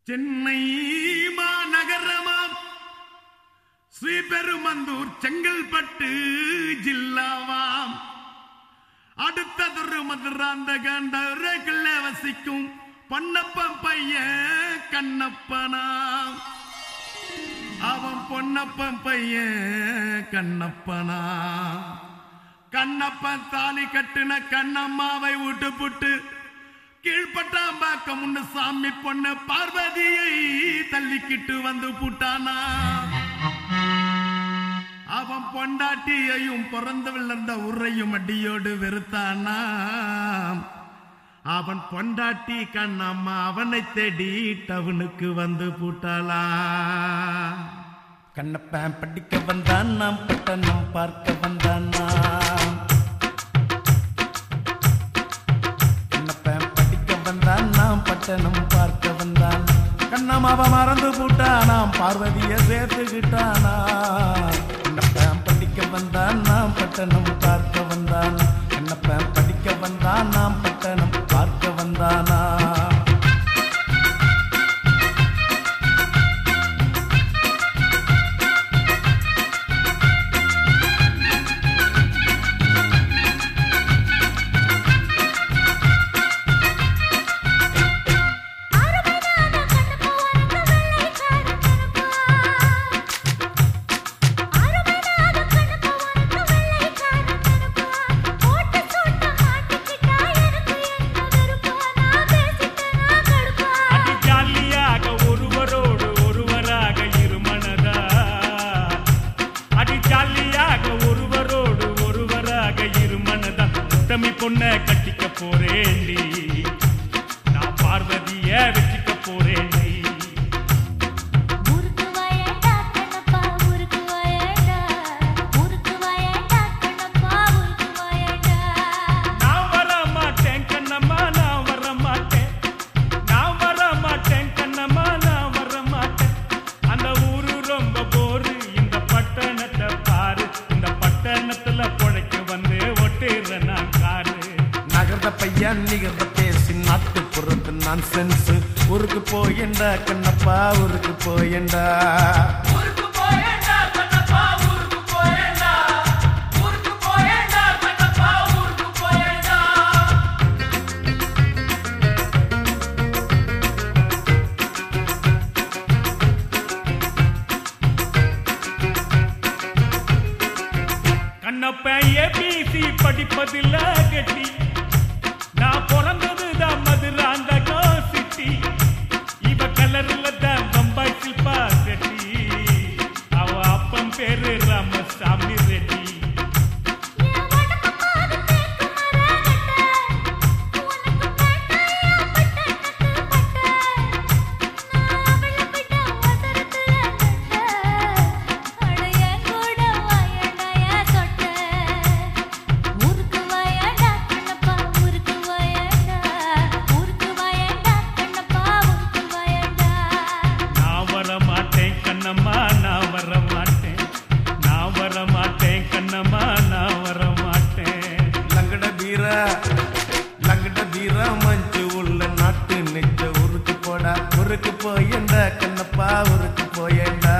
சென்னை மாநகரமாம் ஸ்ரீபெருமந்தூர் செங்கல்பட்டு ஜில்லாவாம் அடுத்ததொரு மதுராந்த கண்டவர்கள வசிக்கும் பொன்னப்பன் பையன் கண்ணப்பனாம் அவன் பொன்னப்பன் பையன் கண்ணப்பனா கண்ணப்பன் தாலி கட்டுன கண்ணம்மாவை விட்டு புட்டு கீழ்பட்டாம்பாக்கம் முன்னு சாமி பொண்ணு பார்வதியை தள்ளிக்கிட்டு வந்து புட்டானா அவன் பொண்டாட்டியையும் பிறந்து விழுந்த உரையும் அடியோடு வெறுத்தானா அவன் பொண்டாட்டி கண்ணம்மா அவனை தேடி டவுனுக்கு வந்து பூட்டாளா கண்ணப்பன் படிக்க வந்தான் நாம் பட்டணம் பார்க்க வந்தான் நாம். கண்ணப்பன் படிக்க வந்தான் நாம் பட்டணம் பார்க்க வந்தான் கண்ணம்மாவ மறந்து போட்டானாம் பார்வதிய சேர்த்துக்கிட்டானா கண்ணப்பன் படிக்க வந்தான் நாம் பட்டணம் பார்க்க வந்தான் கண்ணப்பன் படிக்க வந்தான் நாம் பட்டணம் பார்க்க வந்தானா அடி ஜாலியாக ஒருவரோடு ஒருவராக இருமனதா அடி ஜாலியாக ஒருவரோடு ஒருவராக இருமனதா உத்தமி பொண்ண கட்டிக்க போறேண்டி நான் பார்வதிய வச்சுக்க போறேண்டி நான் வர மாட்டேன் கண்ணம்மா நான் வர மாட்டேன் நான் வர மாட்டேன் கண்ணம்மா நான் வர மாட்டேன் அந்த ஊரு ரொம்ப போரு இந்த பட்டணத்தை பாரு இந்த பட்டணத்துல பொழைக்க வந்து ஒட்டுற நான் காரு நகர்ந்த பையன் நிகழ்ந்த பேசி நாட்டுப்புறத்து நான் சென்ஸ் ஊருக்கு போயண்டா கண்ணப்பா ஊருக்கு போயண்டா கண்ணப்பன் ஏபிசி படிப்பதில்ல கட்டி நான் பிறந்தது தான் மதுராந்தகோ சிட்டி இவ கலர்ல தான் பம்பாய் சில்பா கட்டி அவ அப்பன் பேரு ராமசாமி ரெட்டி நான் வர மாட்டேன் கண்ணம்மா நான் வர மாட்டேன் நான் வர மாட்டேன் கண்ணம்மா நான் வர மாட்டேன் லங்கட வீர லங்கட வீர மஞ்சு உள்ள நாட்டு நெச்ச ஊருக்கு போடா ஊருக்கு போயண்டா கண்ணப்பா ஊருக்கு போயண்டா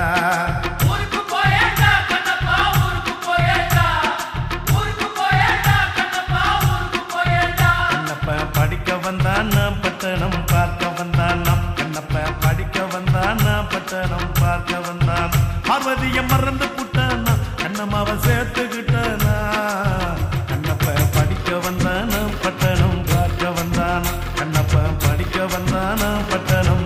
கண்ணப்ப படிக்க வந்தான் நான் பட்டணம் பார்க்க வந்தான் நம் கண்ணப்ப படிக்க வந்தான் நான் பட்டணம் பார்க்க வந்தான் பார்வதிய மறந்து புட்டானா கண்ணம்மாவை சேர்த்துக்கிட்டானா கண்ணப்ப படிக்க வந்தான் நான் பட்டணம் பார்க்க வந்தான் கண்ணப்ப படிக்க வந்தான் நான் பட்டணம்